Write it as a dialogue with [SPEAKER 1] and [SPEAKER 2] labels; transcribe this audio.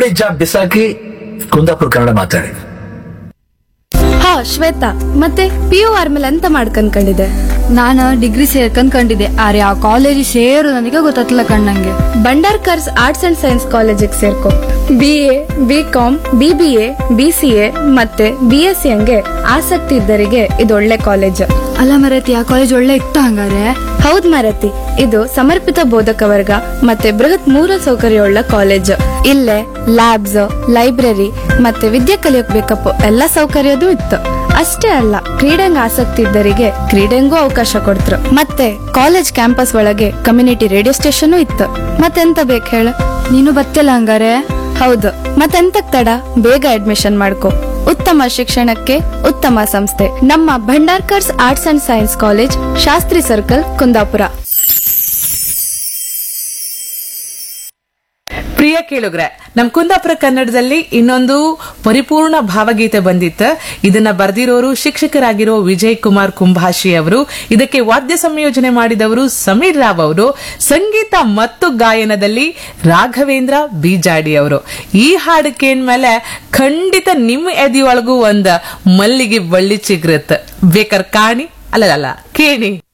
[SPEAKER 1] college job ಬಿಸಾಕಿ ಕುಂದಾಪುರ ಕನ್ನಡ ಮಾತಾಡಿ
[SPEAKER 2] ಹಾ ಶ್ವೇತಾ ಮತ್ತೆ ಪಿ ಯು ಆದ್ಮೇಲೆ ಎಂತ ಮಾಡ್ಕಂಡ್ಕೊಂಡಿದೆ
[SPEAKER 3] ನಾನು ಡಿಗ್ರಿ ಸೇರ್ಕೊಂಡ್ಕೊಂಡಿದ್ದೆ ಆದ್ರೆ ಆ ಕಾಲೇಜ್ ಸೇರು ನನಗೆ ಗೊತ್ತಾಗ್ತಿಲ್ಲ ಕಣ್ಣಂಗೆ
[SPEAKER 2] ಬಂಡಾರ್ಕರ್ಸ್ ಆರ್ಟ್ಸ್ ಅಂಡ್ ಸೈನ್ಸ್ ಕಾಲೇಜಿಗೆ ಸೇರ್ಕೊ B A B com B B A B C A ಮತ್ತೆ ಬಿ ಎಸ್ ಸಿ ಹಂಗೆ ಆಸಕ್ತಿ ಇದ್ದರಿಗೆ ಇದು ಒಳ್ಳೆ ಕಾಲೇಜ್
[SPEAKER 3] ಅಲ್ಲ ಮರತಿ ಆ ಕಾಲೇಜ್ ಒಳ್ಳೆ ಇತ್ತು ಹಂಗಾರೆ
[SPEAKER 2] ಹೌದ್ ಮಾರತಿ ಇದು ಸಮರ್ಪಿತ ಬೋಧಕ ವರ್ಗ ಮತ್ತೆ ಬೃಹತ್ ಮೂಲ ಸೌಕರ್ಯವುಳ್ಳ ಕಾಲೇಜ್ ಇಲ್ಲೇ ಲ್ಯಾಬ್ಸ್ ಲೈಬ್ರರಿ ಮತ್ತೆ ವಿದ್ಯೆ ಕಲಿಯೋಕ್ ಬೇಕಪ್ಪ ಎಲ್ಲ ಸೌಕರ್ಯದೂ ಇತ್ತು ಅಷ್ಟೇ ಅಲ್ಲ ಕ್ರೀಡೆಂಗ್ ಆಸಕ್ತಿ ಇದ್ದರಿಗೆ ಕ್ರೀಡೆಂಗೂ ಅವಕಾಶ ಕೊಡ್ತ್ರು ಮತ್ತೆ ಕಾಲೇಜ್ ಕ್ಯಾಂಪಸ್ ಒಳಗೆ ಕಮ್ಯುನಿಟಿ ರೇಡಿಯೋ ಸ್ಟೇಷನ್ ಇತ್ತು ಮತ್ತೆಂತ ಬೇಕು ಹೇಳ
[SPEAKER 3] ನೀನು ಬತ್ತಿಲ್ಲ ಹಂಗಾರೆ
[SPEAKER 2] ಹೌದು ಮತ್ತೆಂತಕ್ ತಡ ಬೇಗ ಅಡ್ಮಿಷನ್ ಮಾಡ್ಕೊ ಉತ್ತಮ ಶಿಕ್ಷಣಕ್ಕೆ ಉತ್ತಮ ಸಂಸ್ಥೆ ನಮ್ಮ Bhandarkars arts and science college Shastri circle Kundapura
[SPEAKER 4] ಪ್ರಿಯ ಕೇಳುಗ್ರೆ ನಮ್ ಕುಂದಾಪುರ ಕನ್ನಡದಲ್ಲಿ ಇನ್ನೊಂದು ಪರಿಪೂರ್ಣ ಭಾವಗೀತೆ ಬಂದಿತ್ತು ಇದನ್ನ ಬರೆದಿರೋರು ಶಿಕ್ಷಕರಾಗಿರೋ ವಿಜಯ್ ಕುಮಾರ್ ಕುಂಭಾಷಿ ಅವರು ಇದಕ್ಕೆ ವಾದ್ಯ ಸಂಯೋಜನೆ ಮಾಡಿದವರು ಸಮೀರ್ ರಾವ್ ಅವರು ಸಂಗೀತ ಮತ್ತು ಗಾಯನದಲ್ಲಿ ರಾಘವೇಂದ್ರ ಬೀಜಾಡಿ ಅವರು ಈ ಹಾಡು ಕೇಳ್ಮೇಲೆ ಖಂಡಿತ ನಿಮ್ಮ ಎದೆಯೊಳಗೂ ಒಂದ್ ಮಲ್ಲಿಗೆ ಬಳ್ಳಿ ಚಿಗ್ರತ್ ಬೇಕರ್ ಕಾಣಿ ಅಲ್ಲಲ್ಲ ಕೇಣಿ